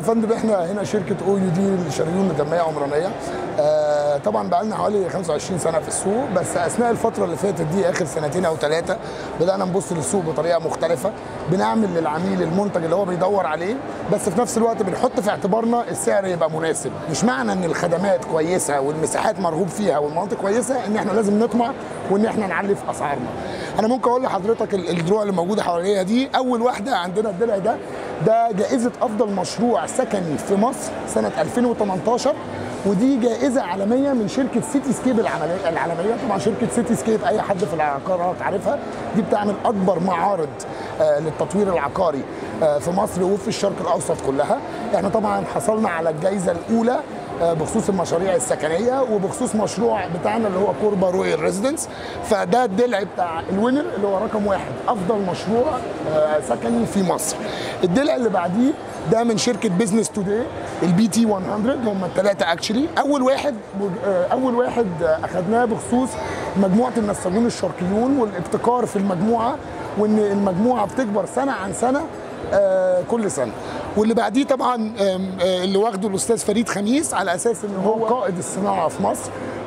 يا فندم احنا هنا شركه او يو دي لشريون التنميه عمرانيه آه طبعا بقى لنا حوالي 25 سنه في السوق بس اثناء الفتره اللي فاتت دي اخر سنتين او ثلاثه بدانا نبص للسوق بطريقه مختلفه بنعمل للعميل المنتج اللي هو بيدور عليه بس في نفس الوقت بنحط في اعتبارنا السعر يبقى مناسب مش معنى ان الخدمات كويسه والمساحات مرغوب فيها والمناطق كويسه ان احنا لازم نطمع وان احنا نعلي في اسعارنا انا ممكن اقول لحضرتك ال- الدروع اللي موجوده حواليا دي اول واحده عندنا الدرع ده ده جائزه افضل مشروع سكني في مصر سنه 2018 ودي جائزه عالميه من شركه سيتي سكيب العملية- العالميه طبعا شركه سيتي سكيب اي حد في العقارات عارفها دي بتعمل اكبر معارض آه، للتطوير العقاري آه، في مصر وفي الشرق الاوسط كلها احنا طبعا حصلنا على الجائزه الاولى آه، بخصوص المشاريع السكنيه وبخصوص مشروع بتاعنا اللي هو كوربا رويال ريزيدنس فده الدلع بتاع الوينر اللي هو رقم واحد افضل مشروع آه، سكني في مصر الدلع اللي بعديه ده من شركه بيزنس توداي البي تي 100 هم الثلاثه اكشلي اول واحد آه، اول واحد آه، اخذناه بخصوص مجموعه النساجون الشرقيون والابتكار في المجموعه وان المجموعه بتكبر سنه عن سنه آه، كل سنه واللي بعديه طبعا آم، آه، اللي واخده الاستاذ فريد خميس على اساس ان هو قائد الصناعه في مصر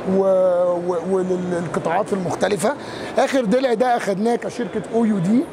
و- و- وللقطاعات المختلفه اخر دلع ده اخدناه كشركه او يو دي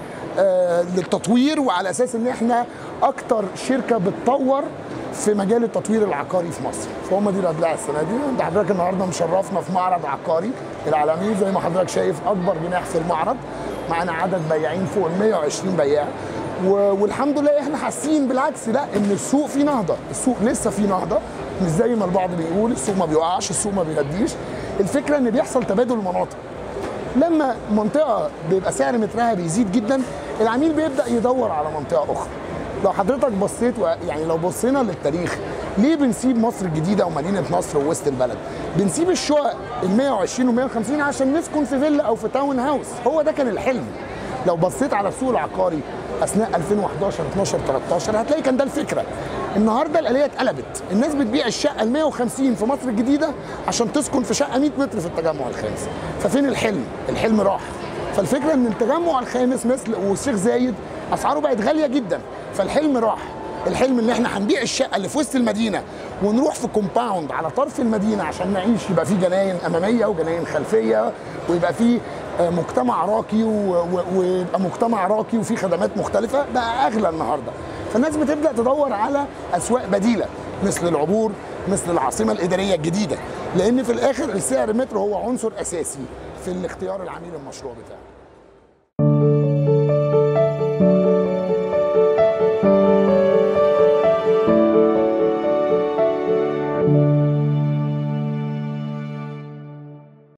للتطوير وعلى اساس ان احنا اكتر شركه بتطور في مجال التطوير العقاري في مصر فهم دي الادلاع السنه دي انت حضرتك النهارده مشرفنا في معرض عقاري العالمي زي ما حضرتك شايف اكبر جناح في المعرض معانا عدد بياعين فوق ال 120 بياع و- والحمد لله احنا حاسين بالعكس لا ان السوق فيه نهضه السوق لسه فيه نهضه مش زي ما البعض بيقول السوق ما بيقعش السوق ما بيهديش الفكره ان بيحصل تبادل مناطق لما منطقه بيبقى سعر مترها بيزيد جدا العميل بيبدا يدور على منطقه اخرى لو حضرتك بصيت و- يعني لو بصينا للتاريخ ليه بنسيب مصر الجديده ومدينه نصر ووسط البلد بنسيب الشقق ال 120 و 150 عشان نسكن في فيلا او في تاون هاوس هو ده كان الحلم لو بصيت على السوق العقاري اثناء 2011 12 13 هتلاقي كان ده الفكره النهارده الاليه اتقلبت الناس بتبيع الشقه ال 150 في مصر الجديده عشان تسكن في شقه 100 متر في التجمع الخامس ففين الحلم الحلم راح فالفكره ان التجمع الخامس مثل والشيخ زايد اسعاره بقت غاليه جدا فالحلم راح الحلم ان احنا هنبيع الشقه اللي في وسط المدينه ونروح في كومباوند على طرف المدينه عشان نعيش يبقى في جناين اماميه وجناين خلفيه ويبقى في آه، مجتمع راقي و- و- ويبقى مجتمع راقي وفي خدمات مختلفه بقى اغلى النهارده فالناس بتبدا تدور على اسواق بديله مثل العبور مثل العاصمه الاداريه الجديده لان في الاخر السعر متر هو عنصر اساسي في الاختيار العميل المشروع بتاعه